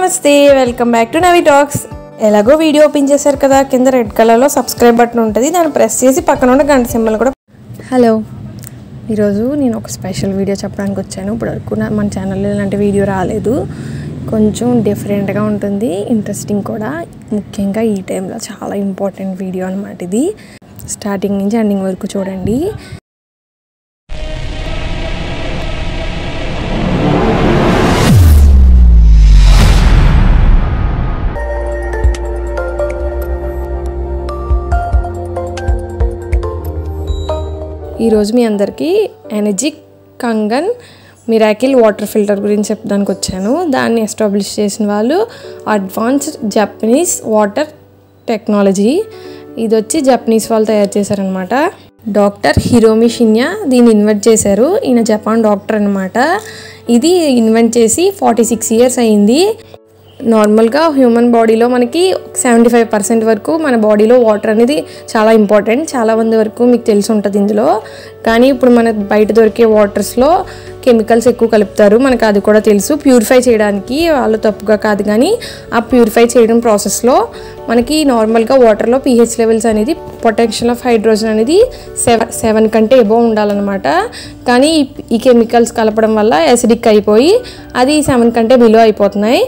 నమస్తే welcome back to Navi talks ఎలాగో video open చేశారు కదా కింద రెడ్ కలర్లో సబ్స్క్రైబ్ బటన్ ఉంటుంది దాన్ని ప్రెస్ చేసి పక్కన ఉన్న గంట సింబల్ కూడా హలో ఈరోజు నేను ఒక స్పెషల్ వీడియో చెప్పడానికి వచ్చాను ఇప్పుడు వరకు నా- మన ఛానల్లో ఇలాంటి వీడియో రాలేదు కొంచెం డిఫరెంట్గా ఉంటుంది ఇంట్రెస్టింగ్ కూడా ముఖ్యంగా ఈ టైంలో చాలా ఇంపార్టెంట్ వీడియో అనమాట ఇది స్టార్టింగ్ నుంచి ఎండింగ్ వరకు చూడండి ఈరోజు మీ అందరికీ energy Kangen miracle water filter గురించి చెప్పడానికి వచ్చాను దాన్ని ఎస్టాబ్లిష్ చేసిన వాళ్ళు అడ్వాన్స్డ్ జపనీస్ వాటర్ టెక్నాలజీ ఇది వచ్చి జపనీస్ వాళ్ళు తయారు చేశారనమాట డాక్టర్ హిరోమి షిన్యా దీన్ని ఇన్వెంట్ చేశారు ఈయన జపాన్ డాక్టర్ అనమాట ఇది ఇన్వెంట్ చేసి ఫార్టీ సిక్స్ ఇయర్స్ అయింది నార్మల్గా హ్యూమన్ బాడీలో మనకి సెవెంటీ ఫైవ్ పర్సెంట్ వరకు మన బాడీలో వాటర్ అనేది చాలా ఇంపార్టెంట్ చాలా మంది వరకు మీకు తెలిసి ఉంటుంది ఇందులో కానీ ఇప్పుడు మన బయట దొరికే వాటర్స్లో కెమికల్స్ ఎక్కువ కలుపుతారు మనకు అది కూడా తెలుసు ప్యూరిఫై చేయడానికి వాళ్ళు తప్పుగా కాదు కానీ ఆ ప్యూరిఫై చేయడం ప్రాసెస్లో మనకి నార్మల్గా వాటర్లో పీహెచ్ లెవెల్స్ అనేది పొటెన్షియల్ ఆఫ్ హైడ్రోజన్ అనేది సెవెన్ సెవెన్ కంటే ఎబో ఉండాలన్నమాట కానీ ఈ- ఈ కెమికల్స్ కలపడం వల్ల యాసిడిక్ అయిపోయి అది సెవెన్ కంటే బిలో అయిపోతున్నాయి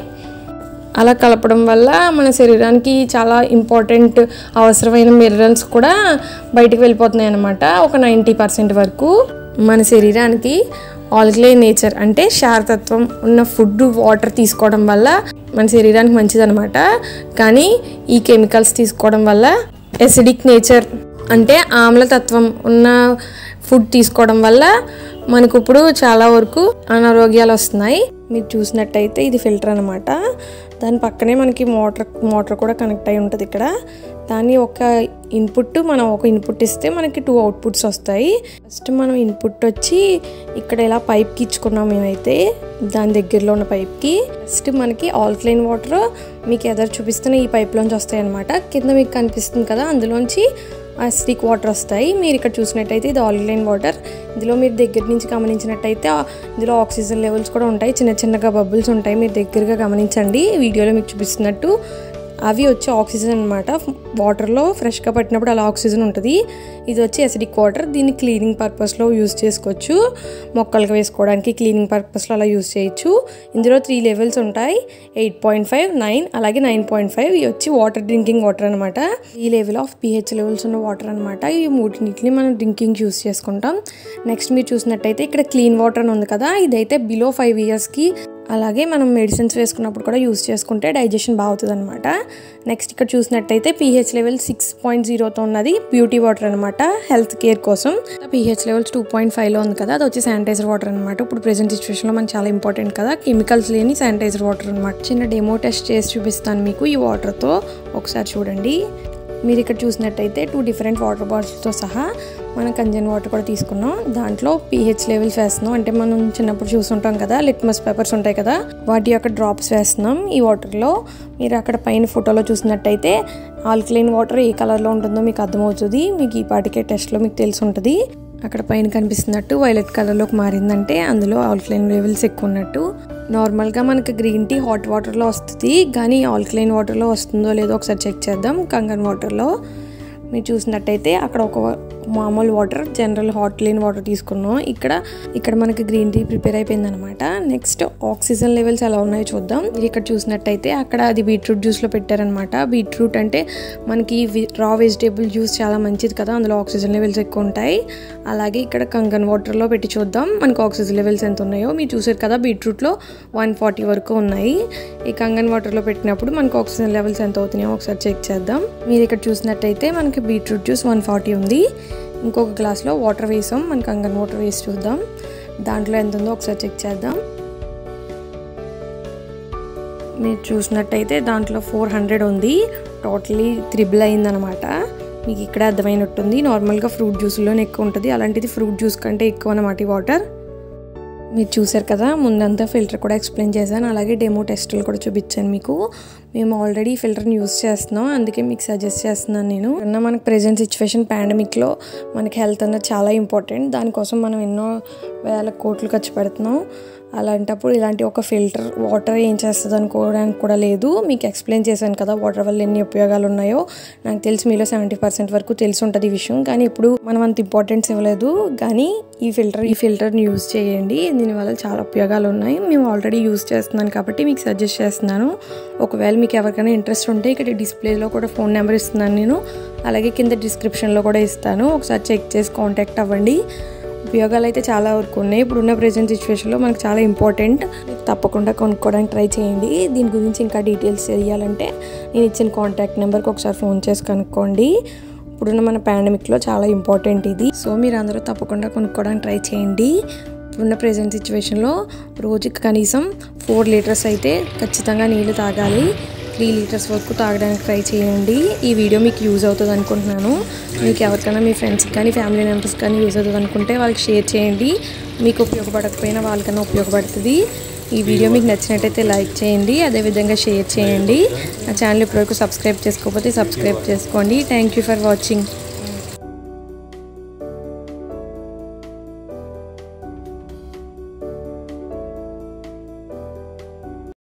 అలా కలపడం వల్ల మన శరీరానికి చాలా ఇంపార్టెంట్ అవసరమైన మినరల్స్ కూడా బయటికి వెళ్ళిపోతున్నాయి అన్నమాట ఒక నైంటీ పర్సెంట్ వరకు మన శరీరానికి ఆల్కలై నేచర్ అంటే శారతత్వం ఉన్న ఫుడ్ వాటర్ తీసుకోవడం వల్ల మన శరీరానికి మంచిదన్నమాట కానీ ఈ కెమికల్స్ తీసుకోవడం వల్ల ఎసిడిక్ నేచర్ అంటే ఆమ్లతత్వం ఉన్న ఫుడ్ తీసుకోవడం వల్ల మనకు ఇప్పుడు చాలా వరకు అనారోగ్యాలు వస్తున్నాయి మీరు చూసినట్టయితే ఇది ఫిల్టర్ అనమాట దాని పక్కనే మనకి మోటార్ మోటార్ కూడా కనెక్ట్ అయి ఉంటుంది ఇక్కడ దాన్ని ఒక ఇన్పుట్ మనం ఒక ఇన్పుట్ ఇస్తే మనకి టూ అవుట్పుట్స్ వస్తాయి ఫస్ట్ మనం ఇన్పుట్ వచ్చి ఇక్కడ ఇలా పైప్కి ఇచ్చుకున్నాం మేమైతే దాని దగ్గరలో ఉన్న పైప్కి ఫస్ట్ మనకి ఆల్క్లైన్ వాటర్ మీకు ఎదురు చూపిస్తున్న ఈ పైప్లోంచి వస్తాయి అనమాట కింద మీకు కనిపిస్తుంది కదా అందులోంచి అసిడిక్ వాటర్ వస్తాయి మీరు ఇక్కడ చూసినట్టయితే ఇది ఆల్కలైన్ వాటర్ ఇందులో మీరు దగ్గర నుంచి గమనించినట్టయితే ఆ- ఇందులో ఆక్సిజన్ లెవెల్స్ కూడా ఉంటాయి చిన్న చిన్నగా బబుల్స్ ఉంటాయి మీరు దగ్గరగా గమనించండి వీడియోలో మీకు చూపిస్తున్నట్టు అవి వచ్చి ఆక్సిజన్ అనమాట వాటర్లో ఫ్రెష్గా పట్టినప్పుడు అలా ఆక్సిజన్ ఉంటుంది ఇది వచ్చి అసిడిక్ వాటర్ దీన్ని క్లీనింగ్ పర్పస్లో యూస్ చేసుకోవచ్చు మొక్కలకు వేసుకోవడానికి క్లీనింగ్ పర్పస్లో అలా యూస్ చేయొచ్చు ఇందులో త్రీ లెవెల్స్ ఉంటాయి ఎయిట్ పాయింట్ ఫైవ్ నైన్ అలాగే నైన్ పాయింట్ ఫైవ్ ఇవి వచ్చి వాటర్ డ్రింకింగ్ వాటర్ అనమాట ఈ లెవెల్ ఆఫ్ పిహెచ్ లెవెల్స్ ఉన్న వాటర్ అనమాట ఈ మూడింటిని మనం డ్రింకింగ్ యూస్ చేసుకుంటాం నెక్స్ట్ మీరు చూసినట్టయితే ఇక్కడ క్లీన్ వాటర్ అని ఉంది కదా ఇదైతే బిలో ఫైవ్ ఇయర్స్కి అలాగే మనం మెడిసిన్స్ వేసుకున్నప్పుడు కూడా యూస్ చేసుకుంటే డైజెషన్ బాగుతుంది అనమాట నెక్స్ట్ ఇక్కడ చూసినట్టయితే పీహెచ్ లెవెల్ సిక్స్ పాయింట్ జీరోతో ఉన్నది బ్యూటీ వాటర్ అనమాట హెల్త్ కేర్ కోసం పీహెచ్ లెవెల్స్ టూ పాయింట్ ఫైవ్లో ఉంది కదా అది వచ్చి శానిటైజర్ వాటర్ అనమాట ఇప్పుడు ప్రెసెంట్ సిచ్యువేషన్లో మనకి చాలా ఇంపార్టెంట్ కదా కెమికల్స్ లేని శానిటైజర్ వాటర్ అనమాట చిన్న డెమో టెస్ట్ చేసి చూపిస్తాను మీకు ఈ వాటర్తో ఒకసారి చూడండి మీరు ఇక్కడ చూసినట్టయితే టూ డిఫరెంట్ వాటర్ బాటిల్స్తో సహా మనం కంజన్ వాటర్ కూడా తీసుకున్నాం దాంట్లో పీహెచ్ లెవెల్స్ వేస్తున్నాం అంటే మనం చిన్నప్పుడు చూస్తుంటాం కదా లిట్మస్ పేపర్స్ ఉంటాయి కదా వాటి యొక్క డ్రాప్స్ వేస్తున్నాం ఈ వాటర్లో మీరు అక్కడ పైన ఫోటోలో చూసినట్టయితే ఆల్కలైన్ వాటర్ ఏ కలర్లో ఉంటుందో మీకు అర్థమవుతుంది మీకు ఈ పాటికే టెస్ట్లో మీకు తెలిసి ఉంటుంది అక్కడ పైన కనిపిస్తున్నట్టు వైలెట్ కలర్లోకి మారిందంటే అందులో ఆల్కలైన్ లెవెల్స్ ఎక్కువ ఉన్నట్టు నార్మల్గా మనకి గ్రీన్ టీ హాట్ వాటర్లో వస్తుంది కానీ ఆల్కలైన్ వాటర్లో వస్తుందో లేదో ఒకసారి చెక్ చేద్దాం కంగన్ వాటర్లో మీరు చూసినట్టయితే అక్కడ ఒక మామూలు వాటర్ జనరల్ హాట్ లేని వాటర్ తీసుకున్నాం ఇక్కడ ఇక్కడ మనకి గ్రీన్ టీ ప్రిపేర్ అయిపోయింది అనమాట నెక్స్ట్ ఆక్సిజన్ లెవెల్స్ ఎలా ఉన్నాయో చూద్దాం మీరు ఇక్కడ చూసినట్టయితే అక్కడ అది బీట్రూట్ జ్యూస్లో పెట్టారనమాట బీట్రూట్ అంటే మనకి రా వెజిటేబుల్ జ్యూస్ చాలా మంచిది కదా అందులో ఆక్సిజన్ లెవెల్స్ ఎక్కువ ఉంటాయి అలాగే ఇక్కడ కంగన్ వాటర్లో పెట్టి చూద్దాం మనకు ఆక్సిజన్ లెవెల్స్ ఎంత ఉన్నాయో మీరు చూసారు కదా బీట్రూట్లో వన్ ఫార్టీ వరకు ఉన్నాయి ఈ కంగన్ వాటర్లో పెట్టినప్పుడు మనకు ఆక్సిజన్ లెవెల్స్ ఎంత అవుతున్నాయో ఒకసారి చెక్ చేద్దాం మీరు ఇక్కడ చూసినట్టయితే మనకి బీట్రూట్ జ్యూస్ వన్ ఫార్టీ ఉంది ఇంకొక గ్లాస్లో వాటర్ వేసాం మనకి కంగన్ వాటర్ వేసి చూద్దాం దాంట్లో ఎంత ఉందో ఒకసారి చెక్ చేద్దాం మీరు చూసినట్టయితే దాంట్లో ఫోర్ హండ్రెడ్ ఉంది టోటలీ త్రిబుల్ అయిందనమాట మీకు ఇక్కడ అర్థమైనట్టుంది నార్మల్గా ఫ్రూట్ జ్యూస్లోనే ఎక్కువ ఉంటుంది అలాంటిది ఫ్రూట్ జ్యూస్ కంటే ఎక్కువ అనమాట ఈ వాటర్ మీరు చూసారు కదా ముందంతా ఫిల్టర్ కూడా ఎక్స్ప్లెయిన్ చేశాను అలాగే డెమో టెస్టులు కూడా చూపించాను మీకు మేము ఆల్రెడీ ఫిల్టర్ని యూస్ చేస్తున్నాం అందుకే మీకు సజెస్ట్ చేస్తున్నాను నేను అన్న మనకి ప్రజెంట్ సిచ్యువేషన్ పాండమిక్లో మనకి హెల్త్ అన్నది చాలా ఇంపార్టెంట్ దానికోసం మనం ఎన్నో వేల కోట్లు ఖర్చు పెడుతున్నాం అలాంటప్పుడు ఇలాంటి ఒక ఫిల్టర్ వాటర్ ఏం చేస్తుంది అనుకోవడానికి కూడా లేదు మీకు ఎక్స్ప్లెయిన్ చేశాను కదా వాటర్ వల్ల ఎన్ని ఉపయోగాలు ఉన్నాయో నాకు తెలిసి మీలో సెవెంటీ పర్సెంట్ వరకు తెలిసి ఉంటుంది ఈ విషయం కానీ ఇప్పుడు మనం అంత ఇంపార్టెన్స్ ఇవ్వలేదు కానీ ఈ ఫిల్టర్ ఈ ఫిల్టర్ని యూజ్ చేయండి దీనివల్ల చాలా ఉపయోగాలు ఉన్నాయి మేము ఆల్రెడీ యూజ్ చేస్తున్నాను కాబట్టి మీకు సజెస్ట్ చేస్తున్నాను ఒకవేళ మీకు ఎవరికైనా ఇంట్రెస్ట్ ఉంటే ఇక్కడ డిస్ప్లేలో కూడా ఫోన్ నెంబర్ ఇస్తున్నాను నేను అలాగే కింద డిస్క్రిప్షన్లో కూడా ఇస్తాను ఒకసారి చెక్ చేసి కాంటాక్ట్ అవ్వండి ఉపయోగాలు అయితే చాలా వరకు ఉన్నాయి ఇప్పుడున్న ప్రజెంట్ సిచ్యువేషన్లో మనకు చాలా ఇంపార్టెంట్ తప్పకుండా కొనుక్కోవడానికి ట్రై చేయండి దీని గురించి ఇంకా డీటెయిల్స్ తెలియాలంటే నేను ఇచ్చిన కాంటాక్ట్ నెంబర్కి ఒకసారి ఫోన్ చేసి కనుక్కోండి ఇప్పుడున్న మన పాండమిక్లో చాలా ఇంపార్టెంట్ ఇది సో మీరు అందరూ తప్పకుండా కొనుక్కోవడానికి ట్రై చేయండి ఇప్పుడున్న ప్రజెంట్ సిచ్యువేషన్లో రోజుకి కనీసం ఫోర్ లీటర్స్ అయితే ఖచ్చితంగా నీళ్ళు తాగాలి త్రీ లీటర్స్ వరకు తాగడానికి ట్రై చేయండి ఈ వీడియో మీకు యూజ్ అవుతుంది అనుకుంటున్నాను మీకు ఎవరికైనా మీ ఫ్రెండ్స్కి కానీ ఫ్యామిలీ మెంబర్స్ కానీ యూజ్ అవుతుంది అనుకుంటే వాళ్ళకి షేర్ చేయండి మీకు ఉపయోగపడకపోయినా వాళ్ళకన్నా ఉపయోగపడుతుంది ఈ వీడియో మీకు నచ్చినట్టయితే లైక్ చేయండి అదేవిధంగా షేర్ చేయండి నా ఛానల్ ఇప్పటివరకు సబ్స్క్రైబ్ చేసుకోకపోతే సబ్స్క్రైబ్ చేసుకోండి థ్యాంక్ యూ ఫర్ వాచింగ్